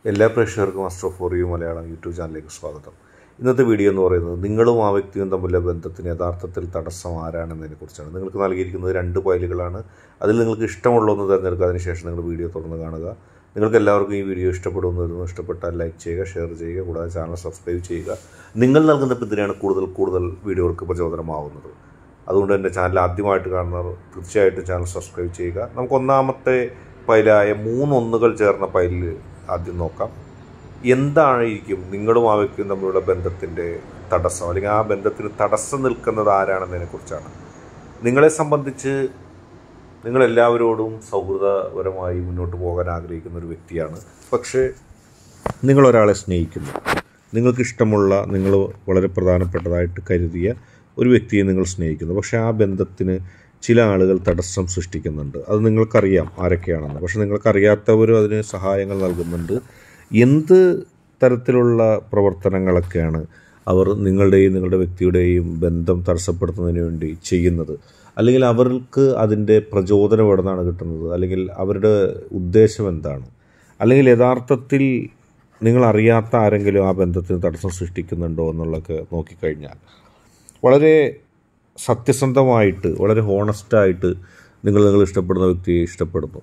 എല്ലാ പ്രേക്ഷകർക്കും Astro for you Malayalam YouTube ചാനലിലേക്ക് സ്വാഗതം ഇന്നത്തെ വീഡിയോ എന്ന് പറയുന്നത് നിങ്ങളും ആ വ്യക്തിയും തമ്മിലുള്ള ബന്ധത്തിന് യഥാർത്ഥത്തിൽ തടസ്സം ആരാണെന്നതിനെ കുറിച്ചാണ് നിങ്ങൾക്ക് നൽകിയിരിക്കുന്നത് രണ്ട് ഫയലുകളാണ് അതിൽ നിങ്ങൾക്ക് ഇഷ്ടമുള്ള ഒന്ന് തിരഞ്ഞെടുക്കുക അതിനുശേഷം നിങ്ങൾ വീഡിയോ തുറന്ന് കാണുക നിങ്ങൾക്ക് എല്ലാവർക്കും ഈ വീഡിയോ ഇഷ്ടപ്പെടുമെന്ന് വരുന്നു ഇഷ്ടപ്പെട്ടാൽ ലൈക്ക് ചെയ്യുക ഷെയർ ചെയ്യുക കൂടാതെ ചാനൽ സബ്സ്ക്രൈബ് ചെയ്യുക നിങ്ങൾ നൽകുന്ന പിന്തുണയാണ് കൂടുതൽ കൂടുതൽ വീഡിയോകൾക്ക് പ്രചോദനമാവുന്നത് അതുകൊണ്ട് തന്നെ ചാനൽ ആദ്യമായിട്ട് കാണുന്നവർ തീർച്ചയായിട്ടും ചാനൽ സബ്സ്ക്രൈബ് ചെയ്യുക നമുക്ക് ഒന്നാമത്തെ പൈലായ മൂന്നൊന്നുകൾ ചേർന്ന പൈലിൽ ആദ്യം നോക്കാം എന്തായിരിക്കും നിങ്ങളും ആ വ്യക്തിയും തമ്മിലുള്ള ബന്ധത്തിൻ്റെ തടസ്സം അല്ലെങ്കിൽ ആ ബന്ധത്തിന് തടസ്സം നിൽക്കുന്നത് ആരാണെന്നതിനെ കുറിച്ചാണ് നിങ്ങളെ സംബന്ധിച്ച് നിങ്ങളെല്ലാവരോടും സൗഹൃദപരമായി മുന്നോട്ട് പോകാൻ ആഗ്രഹിക്കുന്ന ഒരു വ്യക്തിയാണ് പക്ഷേ നിങ്ങൾ ഒരാളെ സ്നേഹിക്കുന്നു നിങ്ങൾക്ക് ഇഷ്ടമുള്ള നിങ്ങൾ വളരെ പ്രധാനപ്പെട്ടതായിട്ട് കരുതിയ ഒരു വ്യക്തിയെ നിങ്ങൾ സ്നേഹിക്കുന്നു പക്ഷേ ആ ബന്ധത്തിന് ചില ആളുകൾ തടസ്സം സൃഷ്ടിക്കുന്നുണ്ട് അത് നിങ്ങൾക്കറിയാം ആരൊക്കെയാണെന്ന് പക്ഷെ നിങ്ങൾക്കറിയാത്തവരും അതിന് സഹായങ്ങൾ നൽകുന്നുണ്ട് എന്ത് തരത്തിലുള്ള പ്രവർത്തനങ്ങളൊക്കെയാണ് അവർ നിങ്ങളുടെയും നിങ്ങളുടെ വ്യക്തിയുടെയും ബന്ധം തടസ്സപ്പെടുത്തുന്നതിന് വേണ്ടി ചെയ്യുന്നത് അല്ലെങ്കിൽ അവർക്ക് അതിൻ്റെ പ്രചോദനം എവിടെ നിന്നാണ് കിട്ടുന്നത് അല്ലെങ്കിൽ അവരുടെ ഉദ്ദേശം എന്താണ് അല്ലെങ്കിൽ യഥാർത്ഥത്തിൽ നിങ്ങൾ അറിയാത്ത ആരെങ്കിലും ആ ബന്ധത്തിന് തടസ്സം സൃഷ്ടിക്കുന്നുണ്ടോ എന്നുള്ളതൊക്കെ നോക്കിക്കഴിഞ്ഞാൽ വളരെ സത്യസന്ധമായിട്ട് വളരെ ഹോണസ്റ്റായിട്ട് നിങ്ങൾ നിങ്ങൾ ഇഷ്ടപ്പെടുന്ന വ്യക്തിയെ ഇഷ്ടപ്പെടുന്നു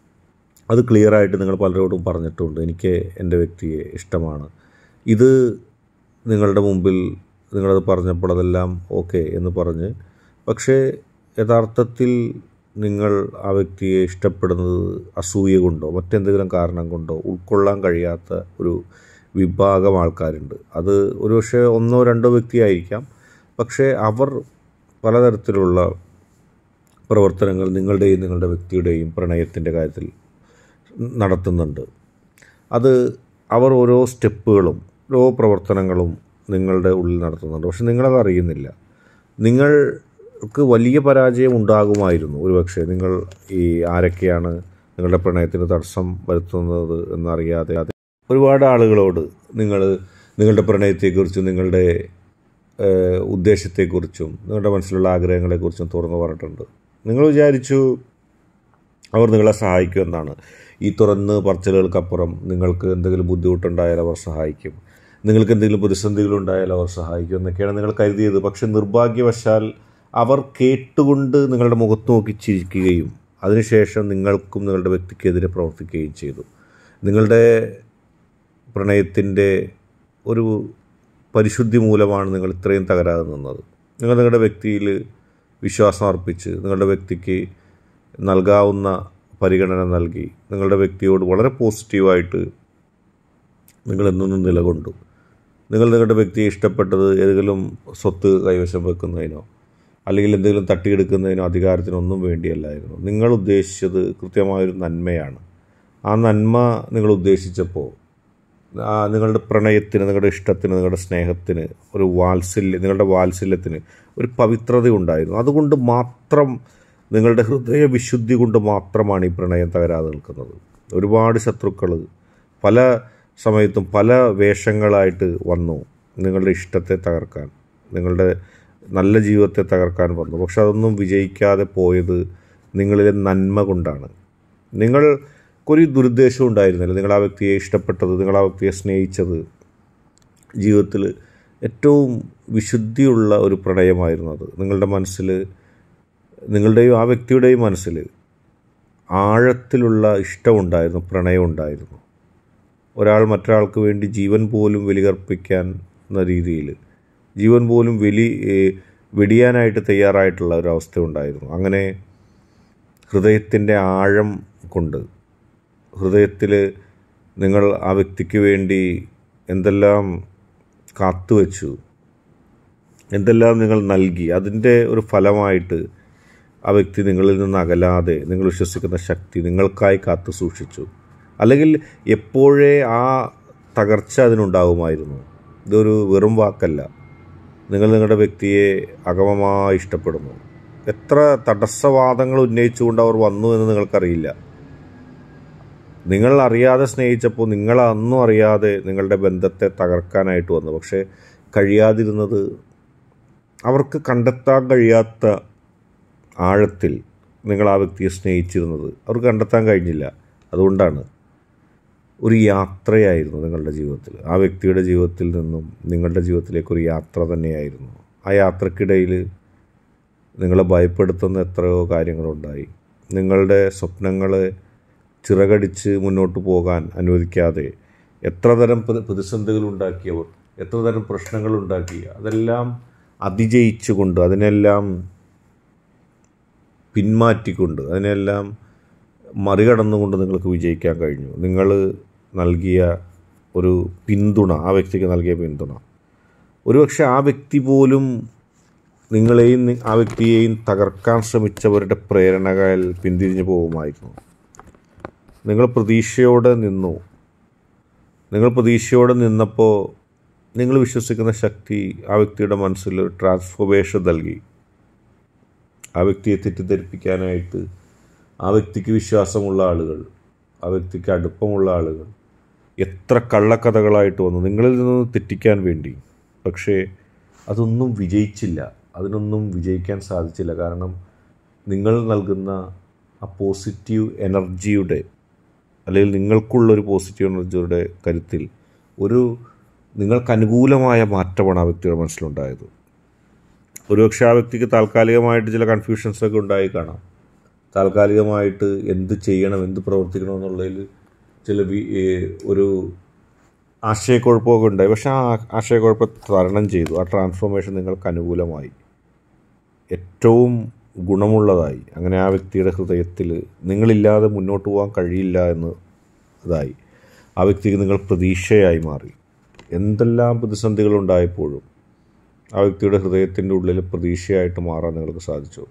അത് ക്ലിയറായിട്ട് നിങ്ങൾ പലരോടും പറഞ്ഞിട്ടുണ്ട് എനിക്ക് എൻ്റെ വ്യക്തിയെ ഇഷ്ടമാണ് ഇത് നിങ്ങളുടെ മുമ്പിൽ നിങ്ങളത് പറഞ്ഞപ്പോൾ അതെല്ലാം ഓക്കെ എന്ന് പറഞ്ഞ് പക്ഷേ യഥാർത്ഥത്തിൽ നിങ്ങൾ ആ വ്യക്തിയെ ഇഷ്ടപ്പെടുന്നത് അസൂയ കൊണ്ടോ മറ്റെന്തെങ്കിലും കാരണം കൊണ്ടോ ഉൾക്കൊള്ളാൻ കഴിയാത്ത ഒരു വിഭാഗം ആൾക്കാരുണ്ട് അത് ഒരുപക്ഷെ ഒന്നോ രണ്ടോ വ്യക്തിയായിരിക്കാം പക്ഷേ അവർ പലതരത്തിലുള്ള പ്രവർത്തനങ്ങൾ നിങ്ങളുടെയും നിങ്ങളുടെ വ്യക്തിയുടെയും പ്രണയത്തിൻ്റെ കാര്യത്തിൽ നടത്തുന്നുണ്ട് അത് അവർ ഓരോ സ്റ്റെപ്പുകളും ഓരോ പ്രവർത്തനങ്ങളും നിങ്ങളുടെ ഉള്ളിൽ നടത്തുന്നുണ്ട് പക്ഷെ നിങ്ങളത് അറിയുന്നില്ല നിങ്ങൾക്ക് വലിയ പരാജയം ഉണ്ടാകുമായിരുന്നു ഒരുപക്ഷെ നിങ്ങൾ ഈ ആരൊക്കെയാണ് നിങ്ങളുടെ പ്രണയത്തിന് തടസ്സം വരുത്തുന്നത് എന്നറിയാതെ അത് ഒരുപാട് ആളുകളോട് നിങ്ങൾ നിങ്ങളുടെ പ്രണയത്തെക്കുറിച്ചും നിങ്ങളുടെ ഏഹ്, ഉദ്ദേശത്തെക്കുറിച്ചും നിങ്ങളുടെ മനസ്സിലുള്ള ആഗ്രഹങ്ങളെക്കുറിച്ചും തുറന്നു പറഞ്ഞിട്ടുണ്ട് നിങ്ങൾ വിചാരിച്ചു അവർ നിങ്ങളെ സഹായിക്കുമെന്നാണ് ഈ തുറന്ന് പറച്ചിലുകൾക്കപ്പുറം നിങ്ങൾക്ക് എന്തെങ്കിലും ബുദ്ധിമുട്ടുണ്ടായാൽ അവർ സഹായിക്കും നിങ്ങൾക്ക് എന്തെങ്കിലും പ്രതിസന്ധികളുണ്ടായാൽ അവർ സഹായിക്കും എന്നൊക്കെയാണ് നിങ്ങൾ കരുതിയത് പക്ഷെ നിർഭാഗ്യവശാൽ അവർ കേട്ടുകൊണ്ട് നിങ്ങളുടെ മുഖത്ത് നോക്കി ചിരിക്കുകയും അതിനുശേഷം നിങ്ങൾക്കും നിങ്ങളുടെ വ്യക്തിക്കെതിരെ പ്രവർത്തിക്കുകയും ചെയ്തു നിങ്ങളുടെ പ്രണയത്തിൻ്റെ ഒരു പരിശുദ്ധി മൂലമാണ് നിങ്ങൾ ഇത്രയും തകരാതെ നിന്നത് നിങ്ങൾ നിങ്ങളുടെ വ്യക്തിയിൽ വിശ്വാസം അർപ്പിച്ച് നിങ്ങളുടെ വ്യക്തിക്ക് നൽകാവുന്ന പരിഗണന നൽകി നിങ്ങളുടെ വ്യക്തിയോട് വളരെ പോസിറ്റീവായിട്ട് നിങ്ങൾ എന്നും നിലകൊണ്ടു നിങ്ങൾ നിങ്ങളുടെ വ്യക്തിയെ ഇഷ്ടപ്പെട്ടത് ഏതെങ്കിലും സ്വത്ത് കൈവശം വെക്കുന്നതിനോ അല്ലെങ്കിൽ എന്തെങ്കിലും തട്ടിയെടുക്കുന്നതിനോ അധികാരത്തിനൊന്നും വേണ്ടിയല്ലായിരുന്നു നിങ്ങൾ ഉദ്ദേശിച്ചത് കൃത്യമായൊരു നന്മയാണ് ആ നന്മ നിങ്ങൾ ഉദ്ദേശിച്ചപ്പോൾ ആ നിങ്ങളുടെ പ്രണയത്തിന് നിങ്ങളുടെ ഇഷ്ടത്തിന് നിങ്ങളുടെ സ്നേഹത്തിന് ഒരു വാത്സല്യം നിങ്ങളുടെ വാത്സല്യത്തിന് ഒരു പവിത്രത ഉണ്ടായിരുന്നു അതുകൊണ്ട് മാത്രം നിങ്ങളുടെ ഹൃദയ വിശുദ്ധി കൊണ്ട് മാത്രമാണ് ഈ പ്രണയം തകരാതെ നിൽക്കുന്നത് ഒരുപാട് ശത്രുക്കൾ പല സമയത്തും പല വേഷങ്ങളായിട്ട് വന്നു നിങ്ങളുടെ ഇഷ്ടത്തെ തകർക്കാൻ നിങ്ങളുടെ നല്ല ജീവിതത്തെ തകർക്കാൻ വന്നു പക്ഷെ അതൊന്നും വിജയിക്കാതെ പോയത് നിങ്ങളിലെ നന്മ കൊണ്ടാണ് നിങ്ങൾ ഒരു ദുരുദ്ദേശവും ഉണ്ടായിരുന്നില്ല നിങ്ങൾ ആ വ്യക്തിയെ ഇഷ്ടപ്പെട്ടത് നിങ്ങൾ ആ വ്യക്തിയെ സ്നേഹിച്ചത് ജീവിതത്തിൽ ഏറ്റവും വിശുദ്ധിയുള്ള ഒരു പ്രണയമായിരുന്നു അത് നിങ്ങളുടെ മനസ്സിൽ നിങ്ങളുടെയും ആ വ്യക്തിയുടെയും മനസ്സിൽ ആഴത്തിലുള്ള ഇഷ്ടമുണ്ടായിരുന്നു പ്രണയമുണ്ടായിരുന്നു ഒരാൾ മറ്റൊരാൾക്ക് വേണ്ടി ജീവൻ പോലും ബലികർപ്പിക്കാൻ എന്ന രീതിയിൽ ജീവൻ പോലും വെലി ഏ, വെടിയാനായിട്ട് തയ്യാറായിട്ടുള്ള ഒരു അവസ്ഥ ഉണ്ടായിരുന്നു അങ്ങനെ ഹൃദയത്തിൻ്റെ ആഴം കൊണ്ട് ഹൃദയത്തിൽ നിങ്ങൾ ആ വ്യക്തിക്ക് വേണ്ടി എന്തെല്ലാം കാത്തുവച്ചു എന്തെല്ലാം നിങ്ങൾ നൽകി അതിൻ്റെ ഒരു ഫലമായിട്ട് ആ വ്യക്തി നിങ്ങളിൽ നിന്ന് അകലാതെ നിങ്ങൾ വിശ്വസിക്കുന്ന ശക്തി നിങ്ങൾക്കായി കാത്തു സൂക്ഷിച്ചു അല്ലെങ്കിൽ എപ്പോഴേ ആ തകർച്ച അതിനുണ്ടാകുമായിരുന്നു ഇതൊരു വെറും വാക്കല്ല നിങ്ങൾ നിങ്ങളുടെ വ്യക്തിയെ അകമമായി ഇഷ്ടപ്പെടുന്നു എത്ര തടസ്സവാദങ്ങൾ ഉന്നയിച്ചുകൊണ്ട് അവർ വന്നു എന്ന് നിങ്ങൾക്കറിയില്ല നിങ്ങൾ അറിയാതെ സ്നേഹിച്ചപ്പോൾ നിങ്ങൾ അന്നും അറിയാതെ നിങ്ങളുടെ ബന്ധത്തെ തകർക്കാനായിട്ട് വന്നു പക്ഷേ കഴിയാതിരുന്നത് അവർക്ക് കണ്ടെത്താൻ കഴിയാത്ത ആഴത്തിൽ നിങ്ങൾ ആ വ്യക്തിയെ സ്നേഹിച്ചിരുന്നത് അവർക്ക് കണ്ടെത്താൻ കഴിഞ്ഞില്ല അതുകൊണ്ടാണ് ഒരു യാത്രയായിരുന്നു നിങ്ങളുടെ ജീവിതത്തിൽ ആ വ്യക്തിയുടെ ജീവിതത്തിൽ നിന്നും നിങ്ങളുടെ ജീവിതത്തിലേക്ക് ഒരു യാത്ര തന്നെയായിരുന്നു ആ യാത്രക്കിടയിൽ നിങ്ങളെ ഭയപ്പെടുത്തുന്ന എത്രയോ കാര്യങ്ങളുണ്ടായി നിങ്ങളുടെ സ്വപ്നങ്ങളെ ചിറകടിച്ച് മുന്നോട്ട് പോകാൻ അനുവദിക്കാതെ എത്ര തരം പ്ര- പ്രതിസന്ധികൾ ഉണ്ടാക്കിയവർ എത്ര തരം പ്രശ്നങ്ങൾ ഉണ്ടാക്കി അതെല്ലാം അതിജയിച്ചുകൊണ്ട് അതിനെല്ലാം പിന്മാറ്റിക്കൊണ്ട് അതിനെല്ലാം മറികടന്നുകൊണ്ട് നിങ്ങൾക്ക് വിജയിക്കാൻ കഴിഞ്ഞു നിങ്ങൾ നൽകിയ ഒരു പിന്തുണ ആ വ്യക്തിക്ക് നൽകിയ പിന്തുണ ഒരുപക്ഷെ ആ വ്യക്തി പോലും നിങ്ങളെയും നി- ആ വ്യക്തിയെയും തകർക്കാൻ ശ്രമിച്ചവരുടെ പ്രേരണകൾ പിന്തിരിഞ്ഞു പോകുമായിരുന്നു നിങ്ങൾ പ്രതീക്ഷയോടെ നിന്നു നിങ്ങൾ പ്രതീക്ഷയോടെ നിന്നപ്പോൾ നിങ്ങൾ വിശ്വസിക്കുന്ന ശക്തി ആ വ്യക്തിയുടെ മനസ്സിൽ ഒരു ട്രാൻസ്ഫോർമേഷൻ നൽകി ആ വ്യക്തിയെ തെറ്റിദ്ധരിപ്പിക്കാനായിട്ട് ആ വ്യക്തിക്ക് വിശ്വാസമുള്ള ആളുകൾ ആ വ്യക്തിക്ക് അടുപ്പമുള്ള ആളുകൾ എത്ര കള്ളക്കഥകളായിട്ട് വന്നു നിങ്ങളിൽ നിന്ന് തെറ്റിക്കാൻ വേണ്ടി പക്ഷേ അതൊന്നും വിജയിച്ചില്ല അതിനൊന്നും വിജയിക്കാൻ സാധിച്ചില്ല കാരണം നിങ്ങൾ നൽകുന്ന ആ പോസിറ്റീവ് എനർജിയുടെ അല്ലെങ്കിൽ നിങ്ങൾക്കുള്ളൊരു പോസിറ്റീവ് എനർജിയുടെ കരുത്തിൽ ഒരു നിങ്ങൾക്ക് അനുകൂലമായ മാറ്റമാണ് ആ വ്യക്തിയുടെ മനസ്സിലുണ്ടായത് ഒരുപക്ഷെ ആ വ്യക്തിക്ക് താൽക്കാലികമായിട്ട് ചില കൺഫ്യൂഷൻസൊക്കെ ഉണ്ടായി കാണാം താൽക്കാലികമായിട്ട് എന്ത് ചെയ്യണം എന്ത് പ്രവർത്തിക്കണം എന്നുള്ളതിൽ ചില വി ഏ, ഒരു ആശയക്കുഴപ്പമൊക്കെ ഉണ്ടായി പക്ഷേ ആ ആശയക്കുഴപ്പം തരണം ചെയ്തു ആ ട്രാൻസ്ഫോർമേഷൻ നിങ്ങൾക്ക് അനുകൂലമായി ഏറ്റവും ഗുണമുള്ളതായി അങ്ങനെ ആ വ്യക്തിയുടെ ഹൃദയത്തിൽ നിങ്ങളില്ലാതെ മുന്നോട്ട് പോകാൻ കഴിയില്ല എന്ന് ഇതായി ആ വ്യക്തിക്ക് നിങ്ങൾ പ്രതീക്ഷയായി മാറി എന്തെല്ലാം പ്രതിസന്ധികളുണ്ടായപ്പോഴും ആ വ്യക്തിയുടെ ഹൃദയത്തിൻ്റെ ഉള്ളിൽ പ്രതീക്ഷയായിട്ട് മാറാൻ നിങ്ങൾക്ക് സാധിച്ചു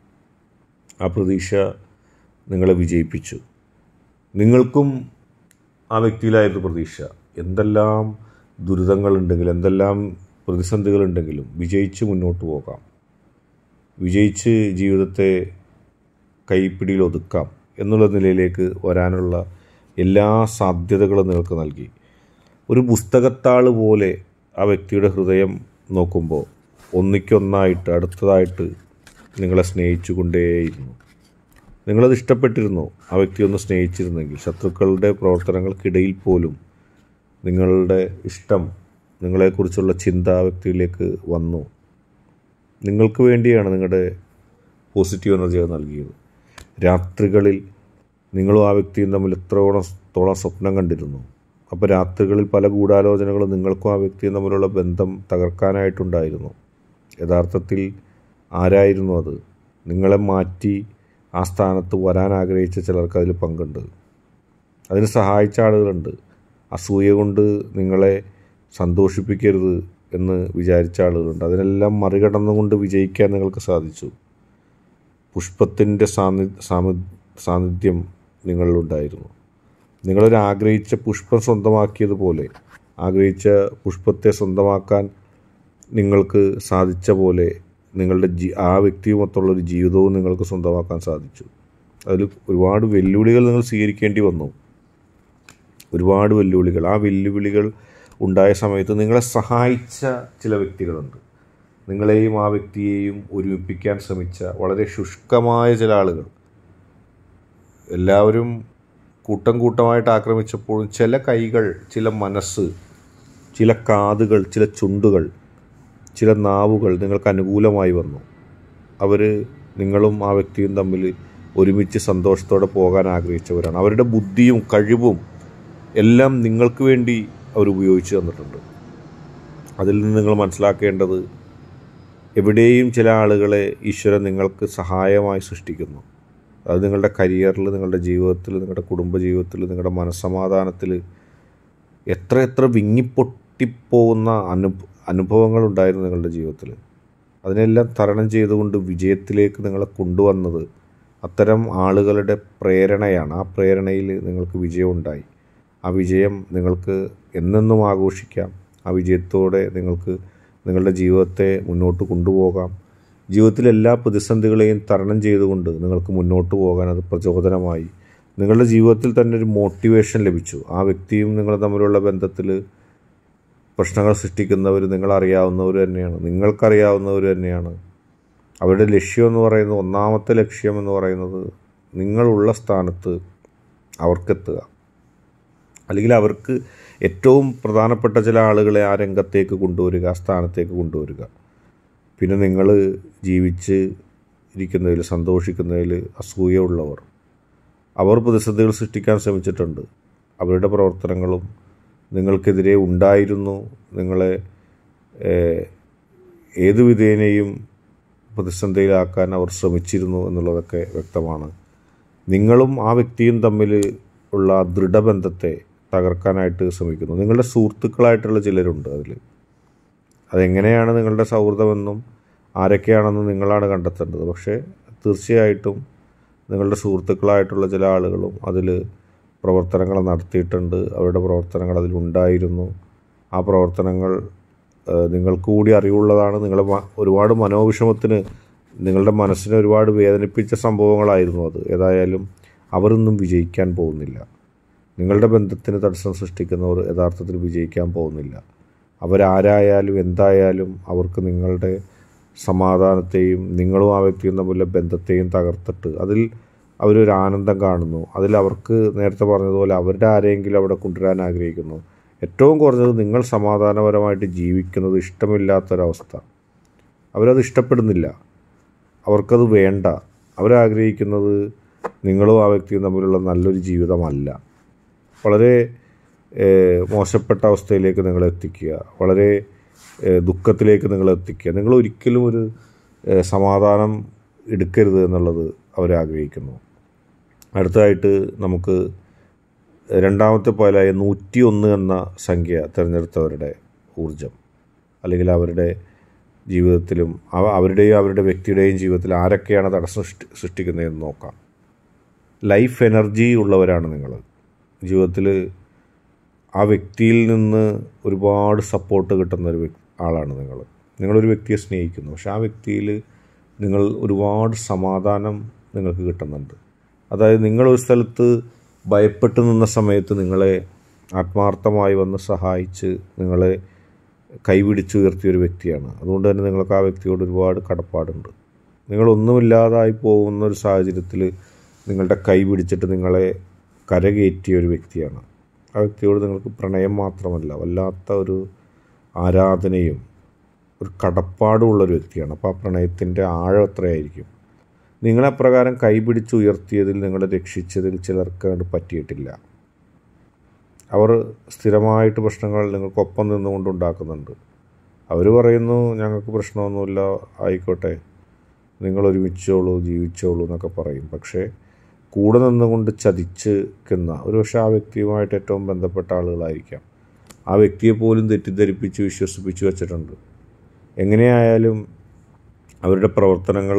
ആ പ്രതീക്ഷ നിങ്ങളെ വിജയിപ്പിച്ചു നിങ്ങൾക്കും ആ വ്യക്തിയിലായിരുന്നു പ്രതീക്ഷ എന്തെല്ലാം ദുരിതങ്ങളുണ്ടെങ്കിലും എന്തെല്ലാം പ്രതിസന്ധികളുണ്ടെങ്കിലും വിജയിച്ച് മുന്നോട്ട് പോകാം വിജയിച്ച് ജീവിതത്തെ കൈപ്പിടിയിൽ ഒതുക്കാം എന്നുള്ള നിലയിലേക്ക് വരാനുള്ള എല്ലാ സാധ്യതകളും നിങ്ങൾക്ക് നൽകി ഒരു പുസ്തകത്താൾ പോലെ ആ വ്യക്തിയുടെ ഹൃദയം നോക്കുമ്പോൾ ഒന്നിക്കൊന്നായിട്ട് അടുത്തതായിട്ട് നിങ്ങളെ സ്നേഹിച്ചു കൊണ്ടേയിരുന്നു നിങ്ങളത് ഇഷ്ടപ്പെട്ടിരുന്നു ആ വ്യക്തി ഒന്ന് സ്നേഹിച്ചിരുന്നെങ്കിൽ ശത്രുക്കളുടെ പ്രവർത്തനങ്ങൾക്കിടയിൽ പോലും നിങ്ങളുടെ ഇഷ്ടം നിങ്ങളെക്കുറിച്ചുള്ള ചിന്ത ആ വ്യക്തിയിലേക്ക് വന്നു നിങ്ങൾക്ക് വേണ്ടിയാണ് നിങ്ങളുടെ പോസിറ്റീവ് എനർജി അത് നൽകിയത് രാത്രികളിൽ നിങ്ങളും ആ വ്യക്തിയും തമ്മിൽ എത്രയോളം തോളം സ്വപ്നം കണ്ടിരുന്നു അപ്പോൾ രാത്രികളിൽ പല ഗൂഢാലോചനകളും നിങ്ങൾക്കും ആ വ്യക്തിയും തമ്മിലുള്ള ബന്ധം തകർക്കാനായിട്ടുണ്ടായിരുന്നു യഥാർത്ഥത്തിൽ ആരായിരുന്നു അത് നിങ്ങളെ മാറ്റി ആ സ്ഥാനത്ത് വരാൻ ആഗ്രഹിച്ച ചിലർക്ക് അതിൽ പങ്കുണ്ട് അതിന് സഹായിച്ച ആളുകളുണ്ട് അസൂയ കൊണ്ട് നിങ്ങളെ സന്തോഷിപ്പിക്കരുത് എന്ന് വിചാരിച്ച ആളുകളുണ്ട് അതിനെല്ലാം മറികടന്നുകൊണ്ട് വിജയിക്കാൻ നിങ്ങൾക്ക് സാധിച്ചു പുഷ്പത്തിൻ്റെ സാന്നി സാമി സാന്നിധ്യം നിങ്ങളിലുണ്ടായിരുന്നു നിങ്ങളൊരു ആഗ്രഹിച്ച പുഷ്പം സ്വന്തമാക്കിയതുപോലെ ആഗ്രഹിച്ച പുഷ്പത്തെ സ്വന്തമാക്കാൻ നിങ്ങൾക്ക് സാധിച്ച പോലെ നിങ്ങളുടെ ജി ആ വ്യക്തിയുമൊത്തുള്ള ഒരു ജീവിതവും നിങ്ങൾക്ക് സ്വന്തമാക്കാൻ സാധിച്ചു അതിൽ ഒരുപാട് വെല്ലുവിളികൾ നിങ്ങൾ സ്വീകരിക്കേണ്ടി വന്നു ഒരുപാട് വെല്ലുവിളികൾ ആ വെല്ലുവിളികൾ ഉണ്ടായ സമയത്ത് നിങ്ങളെ സഹായിച്ച ചില വ്യക്തികളുണ്ട് നിങ്ങളെയും ആ വ്യക്തിയെയും ഒരുമിപ്പിക്കാൻ ശ്രമിച്ച വളരെ ശുഷ്കമായ ചില ആളുകൾ എല്ലാവരും കൂട്ടം കൂട്ടമായിട്ട് ആക്രമിച്ചപ്പോഴും ചില കൈകൾ ചില മനസ്സ് ചില കാതുകൾ ചില ചുണ്ടുകൾ ചില നാവുകൾ നിങ്ങൾക്ക് അനുകൂലമായി വന്നു അവർ നിങ്ങളും ആ വ്യക്തിയും തമ്മിൽ ഒരുമിച്ച് സന്തോഷത്തോടെ പോകാൻ ആഗ്രഹിച്ചവരാണ് അവരുടെ ബുദ്ധിയും കഴിവും എല്ലാം നിങ്ങൾക്ക് വേണ്ടി അവർ ഉപയോഗിച്ച് തന്നിട്ടുണ്ട് അതിൽ നിന്ന് നിങ്ങൾ മനസ്സിലാക്കേണ്ടത് എവിടെയും ചില ആളുകളെ ഈശ്വരൻ നിങ്ങൾക്ക് സഹായമായി സൃഷ്ടിക്കുന്നു അത് നിങ്ങളുടെ കരിയറിൽ നിങ്ങളുടെ ജീവിതത്തിൽ നിങ്ങളുടെ കുടുംബജീവിതത്തിൽ നിങ്ങളുടെ മനസ്സമാധാനത്തിൽ എത്ര എത്ര വിങ്ങിപ്പൊട്ടിപ്പോകുന്ന അനു അനുഭവങ്ങളുണ്ടായിരുന്നു നിങ്ങളുടെ ജീവിതത്തിൽ അതിനെല്ലാം തരണം ചെയ്തുകൊണ്ട് വിജയത്തിലേക്ക് നിങ്ങളെ കൊണ്ടുവന്നത് അത്തരം ആളുകളുടെ പ്രേരണയാണ് ആ പ്രേരണയിൽ നിങ്ങൾക്ക് വിജയമുണ്ടായി ആ വിജയം നിങ്ങൾക്ക് എന്നെന്നും ആഘോഷിക്കാം ആ വിജയത്തോടെ നിങ്ങൾക്ക് നിങ്ങളുടെ ജീവിതത്തെ മുന്നോട്ട് കൊണ്ടുപോകാം ജീവിതത്തിലെ എല്ലാ പ്രതിസന്ധികളെയും തരണം ചെയ്തുകൊണ്ട് നിങ്ങൾക്ക് മുന്നോട്ട് പോകാൻ അത് പ്രചോദനമായി നിങ്ങളുടെ ജീവിതത്തിൽ തന്നെ ഒരു മോട്ടിവേഷൻ ലഭിച്ചു ആ വ്യക്തിയും നിങ്ങൾ തമ്മിലുള്ള ബന്ധത്തിൽ പ്രശ്നങ്ങൾ സൃഷ്ടിക്കുന്നവർ നിങ്ങളറിയാവുന്നവർ തന്നെയാണ് നിങ്ങൾക്കറിയാവുന്നവർ തന്നെയാണ് അവരുടെ ലക്ഷ്യം എന്ന് പറയുന്നത് ഒന്നാമത്തെ ലക്ഷ്യം എന്ന് പറയുന്നത് നിങ്ങളുള്ള സ്ഥാനത്ത് അവർക്കെത്തുക അല്ലെങ്കിൽ അവർക്ക് ഏറ്റവും പ്രധാനപ്പെട്ട ചില ആളുകളെ ആ രംഗത്തേക്ക് കൊണ്ടുവരിക ആ സ്ഥാനത്തേക്ക് കൊണ്ടുവരിക പിന്നെ നിങ്ങൾ ജീവിച്ച് ഇരിക്കുന്നതിൽ സന്തോഷിക്കുന്നതിൽ അസൂയുള്ളവർ അവർ പ്രതിസന്ധികൾ സൃഷ്ടിക്കാൻ ശ്രമിച്ചിട്ടുണ്ട് അവരുടെ പ്രവർത്തനങ്ങളും നിങ്ങൾക്കെതിരെ ഉണ്ടായിരുന്നു നിങ്ങളെ ഏഹ്, ഏത് വിധേനയും പ്രതിസന്ധിയിലാക്കാൻ അവർ ശ്രമിച്ചിരുന്നു എന്നുള്ളതൊക്കെ വ്യക്തമാണ് നിങ്ങളും ആ വ്യക്തിയും തമ്മിൽ ഉള്ള ആ ദൃഢബന്ധത്തെ തകർക്കാനായിട്ട് ശ്രമിക്കുന്നു നിങ്ങളുടെ സുഹൃത്തുക്കളായിട്ടുള്ള ചിലരുണ്ട് അതിൽ അതെങ്ങനെയാണ് നിങ്ങളുടെ സൗഹൃദമെന്നും ആരൊക്കെയാണെന്നും നിങ്ങളാണ് കണ്ടെത്തേണ്ടത് പക്ഷേ തീർച്ചയായിട്ടും നിങ്ങളുടെ സുഹൃത്തുക്കളായിട്ടുള്ള ചില ആളുകളും അതിൽ പ്രവർത്തനങ്ങൾ നടത്തിയിട്ടുണ്ട് അവരുടെ പ്രവർത്തനങ്ങൾ അതിലുണ്ടായിരുന്നു ആ പ്രവർത്തനങ്ങൾ ഏഹ്, നിങ്ങൾക്ക് കൂടി അറിവുള്ളതാണ് നിങ്ങളെ മ- ഒരുപാട് മനോവിഷമത്തിന് നിങ്ങളുടെ മനസ്സിനെ ഒരുപാട് വേദനിപ്പിച്ച സംഭവങ്ങളായിരുന്നു അത് ഏതായാലും അവരൊന്നും വിജയിക്കാൻ പോകുന്നില്ല നിങ്ങളുടെ ബന്ധത്തിന് തടസ്സം സൃഷ്ടിക്കുന്നവർ യഥാർത്ഥത്തിൽ വിജയിക്കാൻ പോകുന്നില്ല അവരാരായാലും എന്തായാലും അവർക്ക് നിങ്ങളുടെ സമാധാനത്തെയും നിങ്ങളും ആ വ്യക്തിയും തമ്മിലുള്ള ബന്ധത്തെയും തകർത്തിട്ട് അതിൽ അവരൊരു ആനന്ദം കാണുന്നു അതിൽ അവർക്ക് നേരത്തെ പറഞ്ഞതുപോലെ അവരുടെ ആരെയെങ്കിലും അവിടെ കൊണ്ടുവരാൻ ആഗ്രഹിക്കുന്നു ഏറ്റവും കുറഞ്ഞത് നിങ്ങൾ സമാധാനപരമായിട്ട് ജീവിക്കുന്നത് ഇഷ്ടമില്ലാത്തൊരവസ്ഥ അവരത് ഇഷ്ടപ്പെടുന്നില്ല അവർക്കത് വേണ്ട അവരാഗ്രഹിക്കുന്നത് നിങ്ങളും ആ വ്യക്തിയും തമ്മിലുള്ള നല്ലൊരു ജീവിതമല്ല വളരെ ഏഹ്, മോശപ്പെട്ട അവസ്ഥയിലേക്ക് നിങ്ങൾ എത്തിക്കുക വളരെ ഏഹ്, ദുഃഖത്തിലേക്ക് നിങ്ങൾ എത്തിക്കുക നിങ്ങൾ ഒരിക്കലും ഒരു ഏഹ്, സമാധാനം എടുക്കരുത് എന്നുള്ളത് അവരാഗ്രഹിക്കുന്നു അടുത്തതായിട്ട് നമുക്ക് രണ്ടാമത്തെ പോലായ നൂറ്റി ഒന്ന് എന്ന സംഖ്യ തിരഞ്ഞെടുത്തവരുടെ ഊർജം അല്ലെങ്കിൽ അവരുടെ ജീവിതത്തിലും അവ അവരുടെയും അവരുടെ വ്യക്തിയുടെയും ജീവിതത്തിൽ ആരൊക്കെയാണ് തടസ്സം സൃഷ്ടി സൃഷ്ടിക്കുന്നതെന്ന് നോക്കാം ലൈഫ് എനർജി ഉള്ളവരാണ് നിങ്ങൾ ജീവിതത്തിൽ ആ വ്യക്തിയിൽ നിന്ന് ഒരുപാട് സപ്പോർട്ട് കിട്ടുന്ന ഒരു വ്യക്- ആളാണ് നിങ്ങൾ നിങ്ങളൊരു വ്യക്തിയെ സ്നേഹിക്കുന്നു പക്ഷെ ആ വ്യക്തിയിൽ നിങ്ങൾ ഒരുപാട് സമാധാനം നിങ്ങൾക്ക് കിട്ടുന്നുണ്ട് അതായത് നിങ്ങളൊരു സ്ഥലത്ത് ഭയപ്പെട്ട് നിന്ന സമയത്ത് നിങ്ങളെ ആത്മാർത്ഥമായി വന്ന് സഹായിച്ച് നിങ്ങളെ കൈപിടിച്ചുയർത്തിയ ഒരു വ്യക്തിയാണ് അതുകൊണ്ട് തന്നെ നിങ്ങൾക്ക് ആ വ്യക്തിയോട് ഒരുപാട് കടപ്പാടുണ്ട് നിങ്ങളൊന്നുമില്ലാതായി പോകുന്ന ഒരു സാഹചര്യത്തിൽ നിങ്ങളുടെ കൈ പിടിച്ചിട്ട് നിങ്ങളെ കരകയറ്റിയ ഒരു വ്യക്തിയാണ് ആ വ്യക്തിയോട് നിങ്ങൾക്ക് പ്രണയം മാത്രമല്ല വല്ലാത്ത ഒരു ആരാധനയും ഒരു കടപ്പാടുമുള്ള ഒരു വ്യക്തിയാണ് അപ്പോൾ ആ പ്രണയത്തിൻ്റെ ആഴം എത്രയായിരിക്കും നിങ്ങളെ പ്രകാരം കൈപിടിച്ച് ഉയർത്തിയതിൽ നിങ്ങളെ രക്ഷിച്ചതിൽ ചിലർക്ക് അങ്ങോട്ട് പറ്റിയിട്ടില്ല അവർ സ്ഥിരമായിട്ട് പ്രശ്നങ്ങൾ നിങ്ങൾക്കൊപ്പം നിന്നുകൊണ്ട് ഉണ്ടാക്കുന്നുണ്ട് അവർ പറയുന്നു ഞങ്ങൾക്ക് പ്രശ്നമൊന്നുമില്ല ആയിക്കോട്ടെ നിങ്ങൾ ഒരുമിച്ചോളൂ ജീവിച്ചോളൂ എന്നൊക്കെ പറയും പക്ഷേ കൂടെ നിന്നുകൊണ്ട് ചതിച്ചിരിക്കുന്ന ഒരു പക്ഷേ ആ വ്യക്തിയുമായിട്ട് ഏറ്റവും ബന്ധപ്പെട്ട ആളുകളായിരിക്കാം ആ വ്യക്തിയെ പോലും തെറ്റിദ്ധരിപ്പിച്ച് വിശ്വസിപ്പിച്ച് വെച്ചിട്ടുണ്ട് എങ്ങനെയായാലും അവരുടെ പ്രവർത്തനങ്ങൾ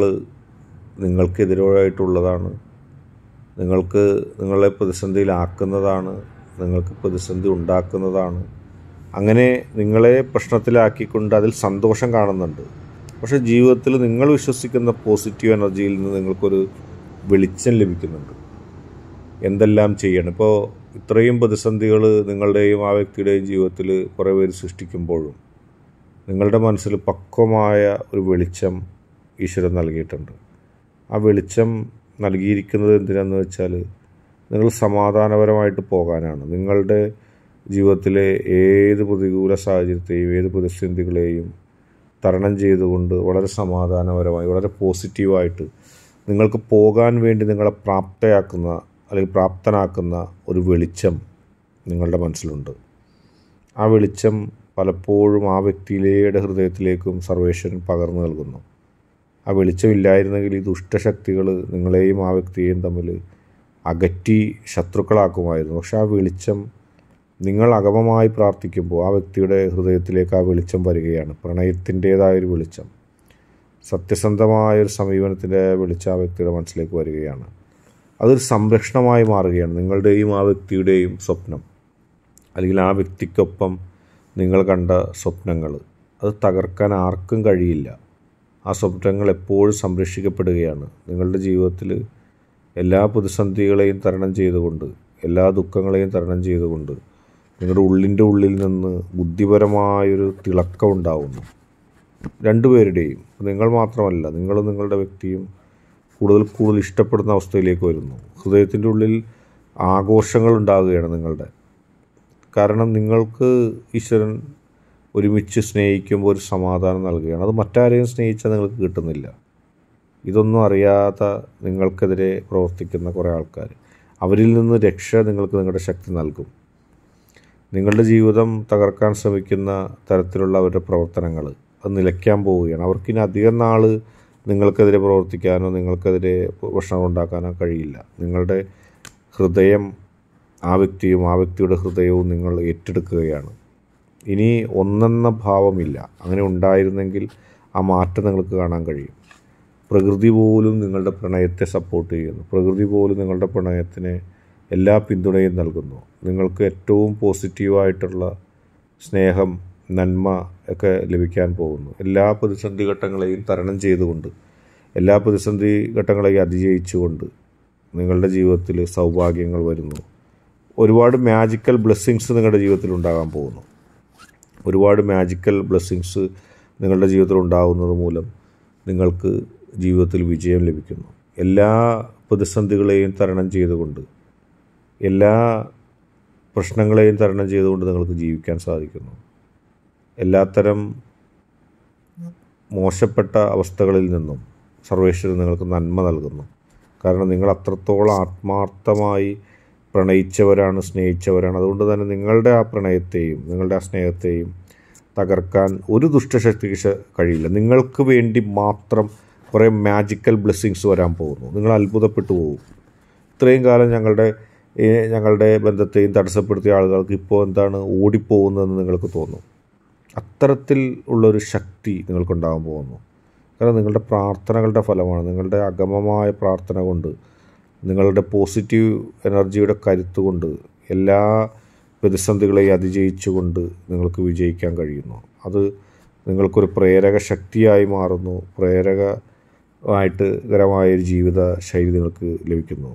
നിങ്ങൾക്കെതിരായിട്ടുള്ളതാണ് നിങ്ങൾക്ക് നിങ്ങളെ പ്രതിസന്ധിയിലാക്കുന്നതാണ് നിങ്ങൾക്ക് പ്രതിസന്ധി ഉണ്ടാക്കുന്നതാണ് അങ്ങനെ നിങ്ങളെ പ്രശ്നത്തിലാക്കിക്കൊണ്ട് അതിൽ സന്തോഷം കാണുന്നുണ്ട് പക്ഷേ ജീവിതത്തിൽ നിങ്ങൾ വിശ്വസിക്കുന്ന പോസിറ്റീവ് എനർജിയിൽ നിന്ന് നിങ്ങൾക്കൊരു വെളിച്ചം ലഭിക്കുന്നുണ്ട് എന്തെല്ലാം ചെയ്യണം ഇപ്പോൾ ഇത്രയും പ്രതിസന്ധികൾ നിങ്ങളുടെയും ആ വ്യക്തിയുടെയും ജീവിതത്തിൽ കുറേ പേര് സൃഷ്ടിക്കുമ്പോഴും നിങ്ങളുടെ മനസ്സിൽ പക്വമായ ഒരു വെളിച്ചം ഈശ്വരൻ നൽകിയിട്ടുണ്ട് ആ വെളിച്ചം നൽകിയിരിക്കുന്നത് എന്തിനാന്ന് വെച്ചാൽ നിങ്ങൾ സമാധാനപരമായിട്ട് പോകാനാണ് നിങ്ങളുടെ ജീവിതത്തിലെ ഏത് പ്രതികൂല സാഹചര്യത്തെയും ഏത് പ്രതിസന്ധികളെയും തരണം ചെയ്തുകൊണ്ട് വളരെ സമാധാനപരമായി വളരെ പോസിറ്റീവായിട്ട് നിങ്ങൾക്ക് പോകാൻ വേണ്ടി നിങ്ങളെ പ്രാപ്തയാക്കുന്ന അല്ലെങ്കിൽ പ്രാപ്തനാക്കുന്ന ഒരു വെളിച്ചം നിങ്ങളുടെ മനസ്സിലുണ്ട് ആ വെളിച്ചം പലപ്പോഴും ആ വ്യക്തിയിലെ ഹൃദയത്തിലേക്കും സർവേശ്വരൻ പകർന്നു നൽകുന്നു ആ വെളിച്ചമില്ലായിരുന്നെങ്കിൽ ഈ ദുഷ്ടശക്തികൾ നിങ്ങളെയും ആ വ്യക്തിയെയും തമ്മിൽ അകറ്റി ശത്രുക്കളാക്കുമായിരുന്നു പക്ഷെ ആ വെളിച്ചം നിങ്ങൾ അകമമായി പ്രാർത്ഥിക്കുമ്പോൾ ആ വ്യക്തിയുടെ ഹൃദയത്തിലേക്ക് ആ വെളിച്ചം വരികയാണ് പ്രണയത്തിൻ്റേതായൊരു വെളിച്ചം സത്യസന്ധമായൊരു സമീപനത്തിൻ്റെ വെളിച്ചം ആ വ്യക്തിയുടെ മനസ്സിലേക്ക് വരികയാണ് അതൊരു സംരക്ഷണമായി മാറുകയാണ് നിങ്ങളുടെയും ആ വ്യക്തിയുടെയും സ്വപ്നം അല്ലെങ്കിൽ ആ വ്യക്തിക്കൊപ്പം നിങ്ങൾ കണ്ട സ്വപ്നങ്ങൾ അത് തകർക്കാൻ ആർക്കും കഴിയില്ല ആ സ്വപ്നങ്ങൾ എപ്പോഴും സംരക്ഷിക്കപ്പെടുകയാണ് നിങ്ങളുടെ ജീവിതത്തിൽ എല്ലാ പ്രതിസന്ധികളെയും തരണം ചെയ്തുകൊണ്ട് എല്ലാ ദുഃഖങ്ങളെയും തരണം ചെയ്തുകൊണ്ട് നിങ്ങളുടെ ഉള്ളിൻ്റെ ഉള്ളിൽ നിന്ന് ബുദ്ധിപരമായൊരു തിളക്കം ഉണ്ടാവുന്നു രണ്ടുപേരുടെയും നിങ്ങൾ മാത്രമല്ല നിങ്ങളും നിങ്ങളുടെ വ്യക്തിയും കൂടുതൽ കൂടുതൽ ഇഷ്ടപ്പെടുന്ന അവസ്ഥയിലേക്ക് വരുന്നു ഹൃദയത്തിൻ്റെ ഉള്ളിൽ ആഘോഷങ്ങൾ ഉണ്ടാകുകയാണ് നിങ്ങളുടെ കാരണം നിങ്ങൾക്ക് ഈശ്വരൻ ഒരുമിച്ച് സ്നേഹിക്കുമ്പോൾ ഒരു സമാധാനം നൽകുകയാണ് അത് മറ്റാരെയും സ്നേഹിച്ചാൽ നിങ്ങൾക്ക് കിട്ടുന്നില്ല ഇതൊന്നും അറിയാത്ത നിങ്ങൾക്കെതിരെ പ്രവർത്തിക്കുന്ന കുറേ ആൾക്കാർ അവരിൽ നിന്ന് രക്ഷ നിങ്ങൾക്ക് നിങ്ങളുടെ ശക്തി നൽകും നിങ്ങളുടെ ജീവിതം തകർക്കാൻ ശ്രമിക്കുന്ന തരത്തിലുള്ള അവരുടെ പ്രവർത്തനങ്ങൾ അത് നിലയ്ക്കാൻ പോവുകയാണ് അവർക്കിനി അധികം നാൾ നിങ്ങൾക്കെതിരെ പ്രവർത്തിക്കാനോ നിങ്ങൾക്കെതിരെ പ്രശ്നങ്ങൾ ഉണ്ടാക്കാനോ കഴിയില്ല നിങ്ങളുടെ ഹൃദയം ആ വ്യക്തിയും ആ വ്യക്തിയുടെ ഹൃദയവും നിങ്ങൾ ഏറ്റെടുക്കുകയാണ് ഇനി ഒന്നെന്ന ഭാവമില്ല അങ്ങനെ ഉണ്ടായിരുന്നെങ്കിൽ ആ മാറ്റം നിങ്ങൾക്ക് കാണാൻ കഴിയും പ്രകൃതി പോലും നിങ്ങളുടെ പ്രണയത്തെ സപ്പോർട്ട് ചെയ്യുന്നു പ്രകൃതി പോലും നിങ്ങളുടെ പ്രണയത്തിന് എല്ലാ പിന്തുണയും നൽകുന്നു നിങ്ങൾക്ക് ഏറ്റവും പോസിറ്റീവായിട്ടുള്ള സ്നേഹം നന്മ ഒക്കെ ലഭിക്കാൻ പോകുന്നു എല്ലാ പ്രതിസന്ധി ഘട്ടങ്ങളെയും തരണം ചെയ്തുകൊണ്ട് എല്ലാ പ്രതിസന്ധി ഘട്ടങ്ങളെയും അതിജയിച്ചുകൊണ്ട് നിങ്ങളുടെ ജീവിതത്തിൽ സൗഭാഗ്യങ്ങൾ വരുന്നു ഒരുപാട് മാജിക്കൽ ബ്ലെസ്സിങ്സ് നിങ്ങളുടെ ജീവിതത്തിൽ ഉണ്ടാകാൻ പോകുന്നു ഒരുപാട് മാജിക്കൽ ബ്ലെസ്സിങ്സ് നിങ്ങളുടെ ജീവിതത്തിൽ ഉണ്ടാകുന്നത് മൂലം നിങ്ങൾക്ക് ജീവിതത്തിൽ വിജയം ലഭിക്കുന്നു എല്ലാ പ്രതിസന്ധികളെയും തരണം ചെയ്തുകൊണ്ട് എല്ലാ പ്രശ്നങ്ങളെയും തരണം ചെയ്തുകൊണ്ട് നിങ്ങൾക്ക് ജീവിക്കാൻ സാധിക്കുന്നു എല്ലാത്തരം മോശപ്പെട്ട അവസ്ഥകളിൽ നിന്നും സർവേശ്വരൻ നിങ്ങൾക്ക് നന്മ നൽകുന്നു കാരണം നിങ്ങൾ അത്രത്തോളം ആത്മാർത്ഥമായി പ്രണയിച്ചവരാണ് സ്നേഹിച്ചവരാണ് അതുകൊണ്ട് തന്നെ നിങ്ങളുടെ ആ പ്രണയത്തെയും നിങ്ങളുടെ ആ സ്നേഹത്തെയും തകർക്കാൻ ഒരു ദുഷ്ടശക്തിക്ക് ശ- കഴിയില്ല നിങ്ങൾക്ക് വേണ്ടി മാത്രം കുറേ മാജിക്കൽ ബ്ലെസ്സിങ്സ് വരാൻ പോകുന്നു നിങ്ങൾ അത്ഭുതപ്പെട്ടു പോകും ഇത്രയും കാലം ഞങ്ങളുടെ ഏ, ഞങ്ങളുടെ ബന്ധത്തെയും തടസ്സപ്പെടുത്തിയ ആളുകൾക്ക് ഇപ്പോൾ എന്താണ് ഓടിപ്പോകുന്നതെന്ന് നിങ്ങൾക്ക് തോന്നും അത്തരത്തിൽ ഉള്ളൊരു ശക്തി നിങ്ങൾക്കുണ്ടാകാൻ പോകുന്നു കാരണം നിങ്ങളുടെ പ്രാർത്ഥനകളുടെ ഫലമാണ് നിങ്ങളുടെ അഗമമായ പ്രാർത്ഥന കൊണ്ട് നിങ്ങളുടെ പോസിറ്റീവ് എനർജിയുടെ കരുത്ത് കൊണ്ട് എല്ലാ പ്രതിസന്ധികളെയും അതിജയിച്ചുകൊണ്ട് നിങ്ങൾക്ക് വിജയിക്കാൻ കഴിയുന്നു അത് നിങ്ങൾക്കൊരു പ്രേരക ശക്തിയായി മാറുന്നു പ്രേരകമായിട്ട് കരമായ ഒരു ജീവിത ശൈലി നിങ്ങൾക്ക് ലഭിക്കുന്നു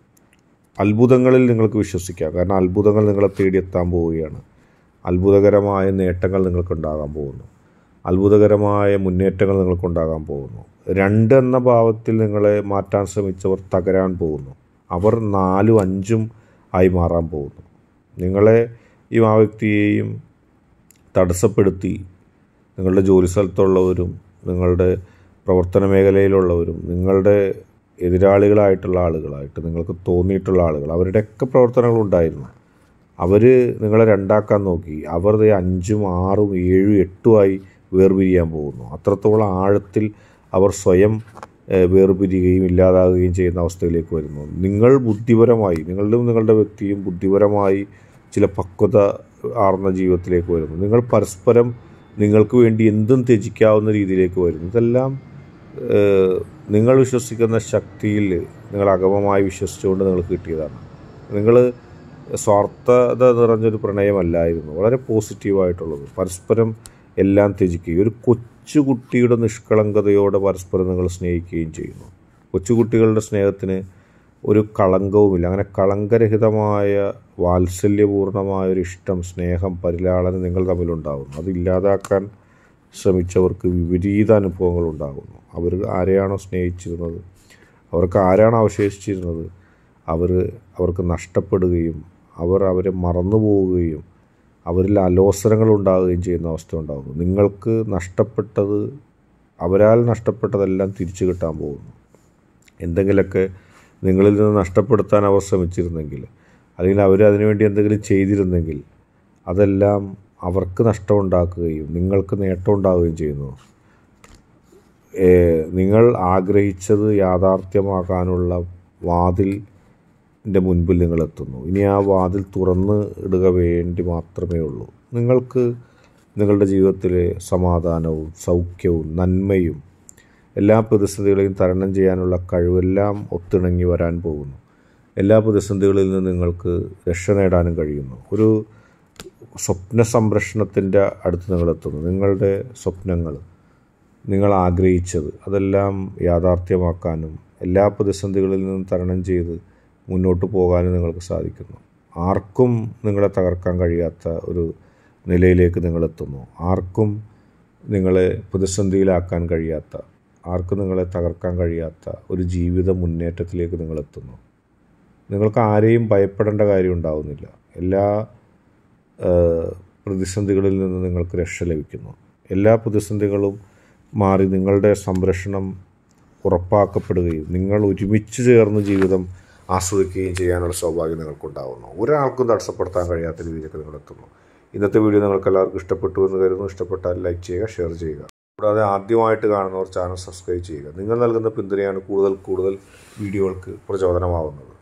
അത്ഭുതങ്ങളിൽ നിങ്ങൾക്ക് വിശ്വസിക്കാം കാരണം അത്ഭുതങ്ങൾ നിങ്ങളെ തേടിയെത്താൻ പോവുകയാണ് അത്ഭുതകരമായ നേട്ടങ്ങൾ നിങ്ങൾക്കുണ്ടാകാൻ പോകുന്നു അത്ഭുതകരമായ മുന്നേറ്റങ്ങൾ നിങ്ങൾക്കുണ്ടാകാൻ പോകുന്നു രണ്ട് എന്ന ഭാവത്തിൽ നിങ്ങളെ മാറ്റാൻ ശ്രമിച്ചവർ തകരാൻ പോകുന്നു അവർ നാലും അഞ്ചും ആയി മാറാൻ പോകുന്നു നിങ്ങളെ ഈ ആ വ്യക്തിയെയും തടസ്സപ്പെടുത്തി നിങ്ങളുടെ ജോലി സ്ഥലത്തുള്ളവരും നിങ്ങളുടെ പ്രവർത്തന മേഖലയിലുള്ളവരും നിങ്ങളുടെ എതിരാളികളായിട്ടുള്ള ആളുകളായിട്ട് നിങ്ങൾക്ക് തോന്നിയിട്ടുള്ള ആളുകൾ അവരുടെയൊക്കെ പ്രവർത്തനങ്ങളുണ്ടായിരുന്നു അവർ നിങ്ങളെ രണ്ടാക്കാൻ നോക്കി അവർ ദേ അഞ്ചും ആറും ഏഴും എട്ടുമായി വേർപിരിയാൻ പോകുന്നു അത്രത്തോളം ആഴത്തിൽ അവർ സ്വയം ഏഹ്, വേർപിരിയുകയും ഇല്ലാതാകുകയും ചെയ്യുന്ന അവസ്ഥയിലേക്ക് വരുന്നു നിങ്ങൾ ബുദ്ധിപരമായി നിങ്ങളും നിങ്ങളുടെ വ്യക്തിയും ബുദ്ധിപരമായി ചില പക്വത ആർന്ന ജീവിതത്തിലേക്ക് വരുന്നു നിങ്ങൾ പരസ്പരം നിങ്ങൾക്ക് വേണ്ടി എന്തും ത്യജിക്കാവുന്ന രീതിയിലേക്ക് വരുന്നു ഇതെല്ലാം ഏഹ്, നിങ്ങൾ വിശ്വസിക്കുന്ന ശക്തിയിൽ നിങ്ങൾ അകമമായി വിശ്വസിച്ചുകൊണ്ട് നിങ്ങൾക്ക് കിട്ടിയതാണ് നിങ്ങൾ സ്വാർത്ഥത നിറഞ്ഞൊരു പ്രണയമല്ലായിരുന്നു വളരെ പോസിറ്റീവായിട്ടുള്ളത് പരസ്പരം എല്ലാം ത്യജിക്കുകയും ഒരു കൊച്ചുകുട്ടിയുടെ നിഷ്കളങ്കതയോടെ പരസ്പരം നിങ്ങൾ സ്നേഹിക്കുകയും ചെയ്യുന്നു കൊച്ചുകുട്ടികളുടെ സ്നേഹത്തിന് ഒരു കളങ്കവുമില്ല അങ്ങനെ കളങ്കരഹിതമായ വാത്സല്യപൂർണമായ ഒരു ഇഷ്ടം സ്നേഹം പരിലാളനം നിങ്ങൾ തമ്മിലുണ്ടാകുന്നു അത് ഇല്ലാതാക്കാൻ ശ്രമിച്ചവർക്ക് വിപരീത അനുഭവങ്ങൾ ഉണ്ടാകുന്നു അവർ ആരെയാണോ സ്നേഹിച്ചിരുന്നത് അവർക്ക് ആരാണോ അവശേഷിച്ചിരുന്നത് അവർ അവർക്ക് നഷ്ടപ്പെടുകയും അവർ അവരെ മറന്നു പോവുകയും അവരിൽ അലോസരങ്ങൾ ഉണ്ടാകുകയും ചെയ്യുന്ന അവസ്ഥ ഉണ്ടാകുന്നു നിങ്ങൾക്ക് നഷ്ടപ്പെട്ടത് അവരാൽ നഷ്ടപ്പെട്ടതെല്ലാം തിരിച്ചു കിട്ടാൻ പോകുന്നു എന്തെങ്കിലുമൊക്കെ നിങ്ങളിൽ നിന്ന് നഷ്ടപ്പെടുത്താൻ അവർ ശ്രമിച്ചിരുന്നെങ്കിൽ അല്ലെങ്കിൽ അവർ അതിനുവേണ്ടി എന്തെങ്കിലും ചെയ്തിരുന്നെങ്കിൽ അതെല്ലാം അവർക്ക് നഷ്ടമുണ്ടാക്കുകയും നിങ്ങൾക്ക് നേട്ടമുണ്ടാകുകയും ചെയ്യുന്നു ഏ, നിങ്ങൾ ആഗ്രഹിച്ചത് യാഥാർത്ഥ്യമാക്കാനുള്ള വാതിലിൻ്റെ മുൻപിൽ നിങ്ങൾ എത്തുന്നു ഇനി ആ വാതിൽ തുറന്ന് ഇടുക വേണ്ടി മാത്രമേ ഉള്ളൂ നിങ്ങൾക്ക് നിങ്ങളുടെ ജീവിതത്തിലെ സമാധാനവും സൗഖ്യവും നന്മയും എല്ലാ പ്രതിസന്ധികളെയും തരണം ചെയ്യാനുള്ള കഴിവെല്ലാം ഒത്തിണങ്ങി വരാൻ പോകുന്നു എല്ലാ പ്രതിസന്ധികളിൽ നിന്ന് നിങ്ങൾക്ക് രക്ഷ നേടാനും കഴിയുന്നു ഒരു സ്വപ്ന സംരക്ഷണത്തിൻ്റെ അടുത്ത് നിങ്ങളെത്തുന്നു നിങ്ങളുടെ സ്വപ്നങ്ങൾ നിങ്ങൾ ആഗ്രഹിച്ചത് അതെല്ലാം യാഥാർത്ഥ്യമാക്കാനും എല്ലാ പ്രതിസന്ധികളിൽ നിന്നും തരണം ചെയ്ത് മുന്നോട്ട് പോകാനും നിങ്ങൾക്ക് സാധിക്കുന്നു ആർക്കും നിങ്ങളെ തകർക്കാൻ കഴിയാത്ത ഒരു നിലയിലേക്ക് നിങ്ങളെത്തുന്നു ആർക്കും നിങ്ങളെ പ്രതിസന്ധിയിലാക്കാൻ കഴിയാത്ത ആർക്കും നിങ്ങളെ തകർക്കാൻ കഴിയാത്ത ഒരു ജീവിത മുന്നേറ്റത്തിലേക്ക് നിങ്ങളെത്തുന്നു നിങ്ങൾക്ക് ആരെയും ഭയപ്പെടേണ്ട കാര്യം ഉണ്ടാവുന്നില്ല എല്ലാ ഏഹ്, പ്രതിസന്ധികളിൽ നിന്ന് നിങ്ങൾക്ക് രക്ഷ ലഭിക്കുന്നു എല്ലാ പ്രതിസന്ധികളും മാറി നിങ്ങളുടെ സംരക്ഷണം ഉറപ്പാക്കപ്പെടുകയും നിങ്ങൾ ഒരുമിച്ച് ചേർന്ന് ജീവിതം ആസ്വദിക്കുകയും ചെയ്യാനുള്ള സൗഭാഗ്യം നിങ്ങൾക്കുണ്ടാകുന്നു ഒരാൾക്കും തടസ്സപ്പെടുത്താൻ കഴിയാത്ത രീതിയിലേക്ക് നിങ്ങൾ എത്തുന്നു ഇന്നത്തെ വീഡിയോ നിങ്ങൾക്ക് എല്ലാവർക്കും ഇഷ്ടപ്പെട്ടു എന്ന് കരുതുന്നു ഇഷ്ടപ്പെട്ടാൽ ലൈക്ക് ചെയ്യുക ഷെയർ ചെയ്യുക കൂടാതെ ആദ്യമായിട്ട് കാണുന്നവർ ചാനൽ സബ്സ്ക്രൈബ് ചെയ്യുക നിങ്ങൾ നൽകുന്ന പിന്തുണയാണ് കൂടുതൽ കൂടുതൽ വീഡിയോകൾക്ക് പ്രചോദനമാവുന്നത്